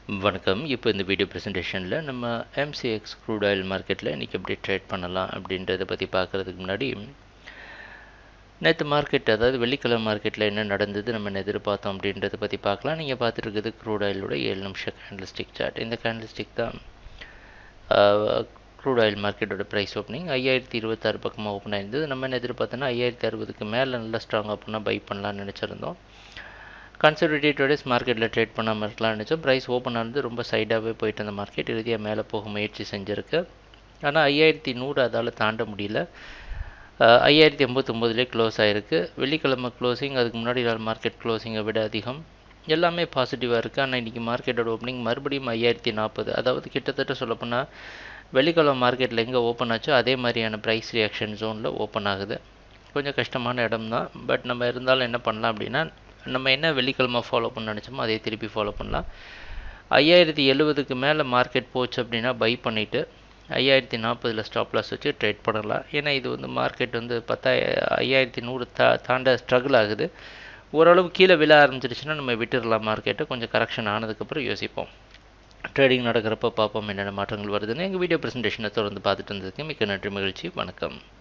வணக்கம் இப்போ இந்த வீடியோ ப்ரெசன்டேஷனில் நம்ம எம்சிஎக்ஸ் க்ரூட் ஆயில் மார்க்கெட்டில் இன்றைக்கி எப்படி ட்ரேட் பண்ணலாம் அப்படின்றத பற்றி பார்க்குறதுக்கு முன்னாடி நேற்று மார்க்கெட் அதாவது வெள்ளிக்கிழமை மார்க்கெட்டில் என்ன நடந்தது நம்ம என்ன எதிர்பார்த்தோம் அப்படின்றத பற்றி பார்க்கலாம் நீங்கள் பார்த்துருக்குது க்ரூட் ஆயிலோட ஏழு நிமிஷம் கேண்டில்ஸ்டிக் சார்ட் இந்த கேண்டில்ஸ்டிக் தான் க்ரூட் ஆயில் மார்க்கெட்டோட ப்ரைஸ் ஓப்பனிங் ஐயாயிரத்தி இருபத்தாறு பக்கமாக ஓப்பன் ஆயிருந்தது நம்ம என்ன எதிர்பார்த்தோன்னா ஐயாயிரத்தி அறுபதுக்கு மேலே நல்லா ஸ்ட்ராங் அப்படின்னா பை பண்ணலாம்னு நினச்சிருந்தோம் கன்சர்வேட்டிவ் மார்க்கெட்டில் ட்ரேட் பண்ணாமல் இருக்கலாம்னு நினச்சோம் ப்ரைஸ் ஓப்பன் ஆனது ரொம்ப சைடாகவே போயிட்டு அந்த மார்க்கெட் இறுதியாக மேலே போக முயற்சி செஞ்சுருக்கு ஆனால் ஐயாயிரத்தி நூறு அதால் தாண்ட முடியல ஐயாயிரத்தி எண்பத்தொம்போதுலேயே க்ளோஸ் ஆகிருக்கு வெள்ளிக்கிழமை க்ளோசிங் அதுக்கு முன்னாடி நாள் மார்க்கெட் க்ளோசிங்கை விட அதிகம் எல்லாமே பாசிட்டிவாக இருக்குது ஆனால் இன்றைக்கி மார்க்கெட்டோட ஓப்பனிங் மறுபடியும் ஐயாயிரத்தி நாற்பது அதாவது கிட்டத்தட்ட சொல்லப்போனால் வெள்ளிக்கிழமை மார்க்கெட்டில் எங்கே ஓப்பன் ஆச்சோ அதே மாதிரியான ப்ரைஸ் ரியாக்ஷன் ஜோனில் ஓப்பன் ஆகுது கொஞ்சம் கஷ்டமான இடம் தான் பட் நம்ம இருந்தாலும் என்ன பண்ணலாம் அப்படின்னா நம்ம என்ன வெள்ளிக்கிழமை ஃபாலோ பண்ண நினச்சோமோ அதே திருப்பி ஃபாலோ பண்ணலாம் ஐயாயிரத்தி எழுபதுக்கு மேலே மார்க்கெட் போச்சு அப்படின்னா பை பண்ணிவிட்டு ஐயாயிரத்தி நாற்பதில் ஸ்டாப் லாஸ் வச்சு ட்ரேட் பண்ணலாம் ஏன்னா இது வந்து மார்க்கெட் வந்து பத்தாய ஐயாயிரத்தி நூறு தா தாண்ட ஸ்ட்ரகிள் ஆகுது ஓரளவு கீழே விழ ஆரம்பிச்சிருச்சுன்னா நம்ம விட்டுடலாம் மார்க்கெட்டை கொஞ்சம் கரெக்ஷன் ஆனதுக்கப்புறம் யோசிப்போம் ட்ரேடிங் நடக்கிறப்ப பார்ப்போம் என்னென்ன மாற்றங்கள் வருதுன்னு எங்கள் வீடியோ ப்ரெசன்டேஷனை தொடர்ந்து பார்த்துட்டு இருந்ததுக்கு மிக்க நன்றி மகிழ்ச்சி வணக்கம்